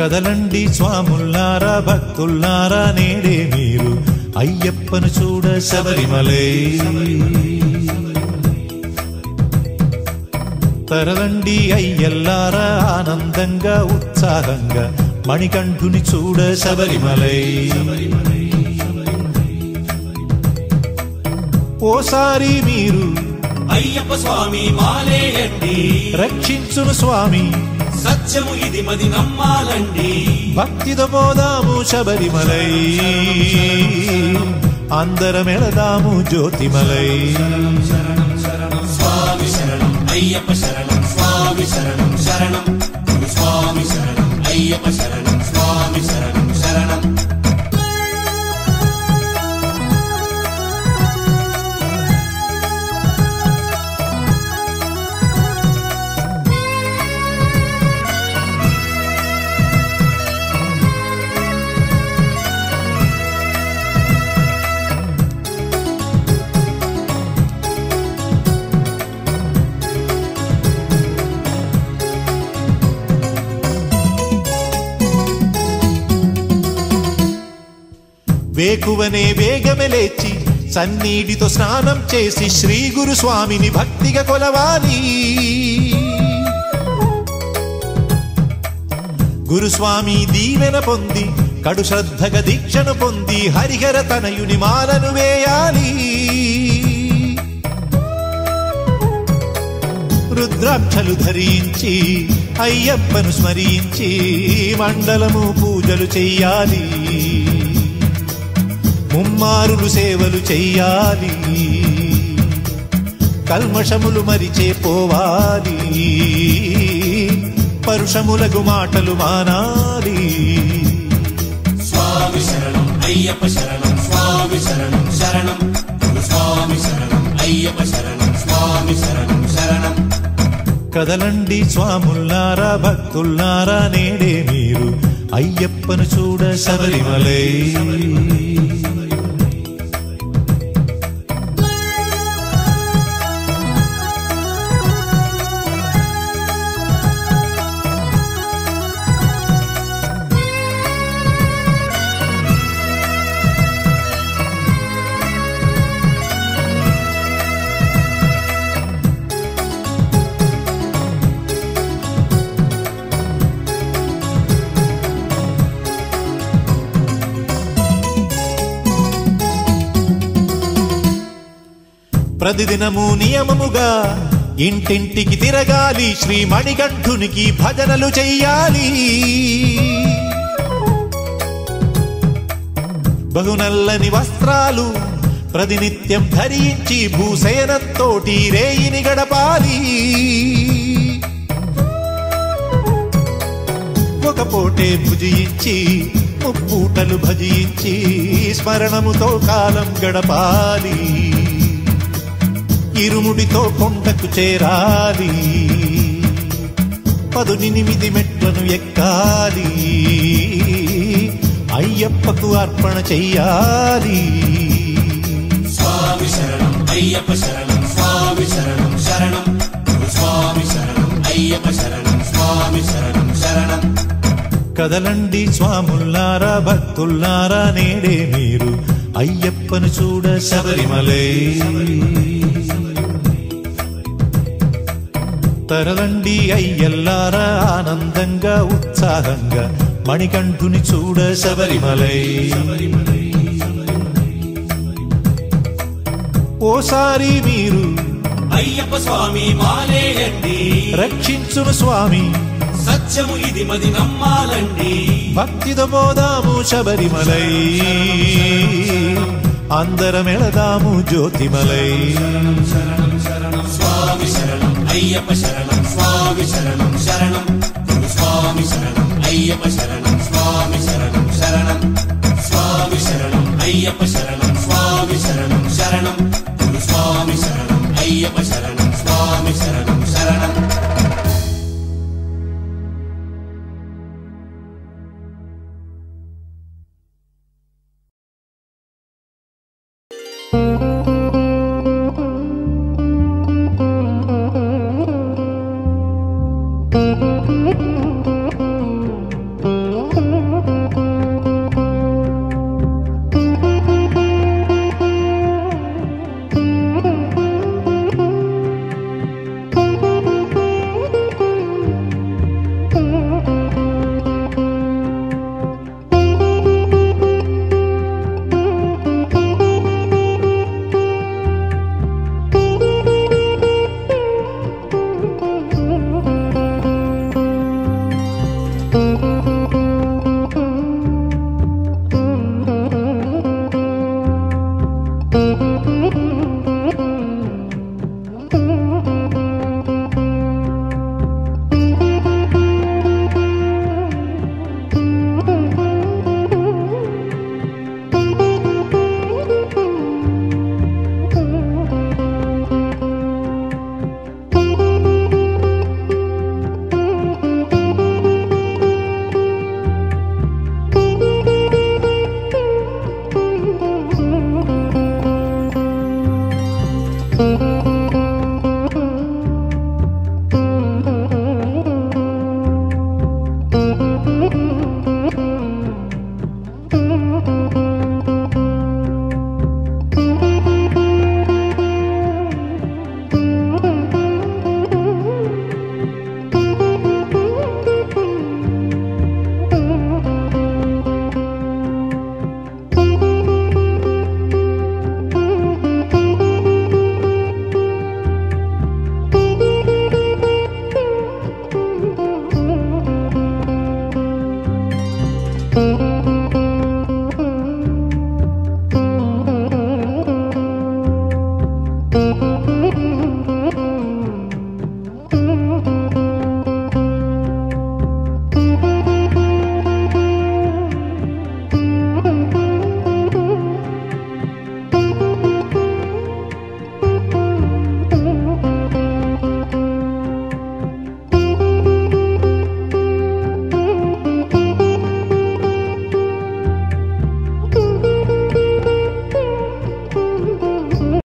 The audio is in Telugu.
కదలండి స్వాముల్లారా భక్తుల్లారా నేడే మీరు అయ్యప్పను చూడ శబరిమలై తరలండి అయ్యల్లారా ఆనందంగా ఉత్సాహంగా మణికంఠుని చూడ శబరిమలై ఓసారి మీరు అయ్యప్ప స్వామి మాలేయండి రక్షించును స్వామి సత్యము ఇది మది నమ్మాలండి భక్తితో పోదాము శబరిమలై అందరమెళదాము జ్యోతిమలై స్వామి శరణం అయ్యప్ప శరణం స్వామి శరణం శరణం స్వామి శరణం అయ్యప్ప శరణం స్వామి శరణం శరణం వేకువనే వేగమే లేచి సన్నీటితో స్నానం చేసి శ్రీ గురు స్వామిని భక్తిగా కొలవాలి గురుస్వామి దీవెన పొంది కడు శ్రద్ధగా దీక్షను పొంది హరిహర తనయుని మాలను వేయాలి రుద్రాక్షలు ధరించి అయ్యప్పను స్మరించి మండలము పూజలు చెయ్యాలి ముమ్మారులు సేవలు చెయ్యాలి కల్మషములు మరిచే పోవాలి పరుషములకు మాటలు మానాలి స్వామి శరణం అయ్యప్ప శరణం స్వామి శరణం శరణం స్వామి శరణం అయ్యప్ప శరణం స్వామి శరణం శరణం కదలండి స్వాముల్లారా భక్తుల్లారా నేడే మీరు అయ్యప్పను చూడ శబరిమలై ప్రతిదినము నియమముగా ఇంటింటికి తిరగాలి శ్రీ మణికంఠునికి భజనలు చెయ్యాలి బహునల్లని వస్త్రాలు ప్రతినిత్యం ధరించి భూశయనంతోటి రేయిని గడపాలి ఒక పోటే భుజించి ముప్పూటలు భజించి స్మరణముతో కాలం గడపాలి ఇరుముడితో కొండకు చేరాలి పదునిమిది మెట్లను ఎక్కాలి అయ్యప్పకు అర్పణ చెయ్యాలి స్వామి శరణం అయ్యప్ప శరణం స్వామి శరణం శరణం స్వామి శరణం అయ్యప్ప శరణం స్వామి శరణం శరణం కదలండి స్వాముల్లారా భక్తుల్లారా నేడే మీరు అయ్యప్పను చూడ శబరిమలై తరలండి అయ్యల్లారా ఆనందంగా ఉత్సాహంగా మణికంఠుని చూడ శబరిమలై ఓసారి మీరు అయ్యప్ప స్వామి మాలేయండి రక్షించును స్వామి సత్యము ఇది మది నమ్మాలండి భక్తితో పోదాము శబరిమలై అందరమెళదాము జ్యోతిమలై స్వామి శరణం అయ్యప్ప శరణం స్వామి శరణం శరణం స్వామి శరణం అయ్యప్ప శరణం స్వామి శరణం శరణం స్వామి శరణం అయ్యప్ప శరణం స్వామి శరణం శరణం స్వామి శరణం అయ్యప్ప శరణం స్వామి శరణం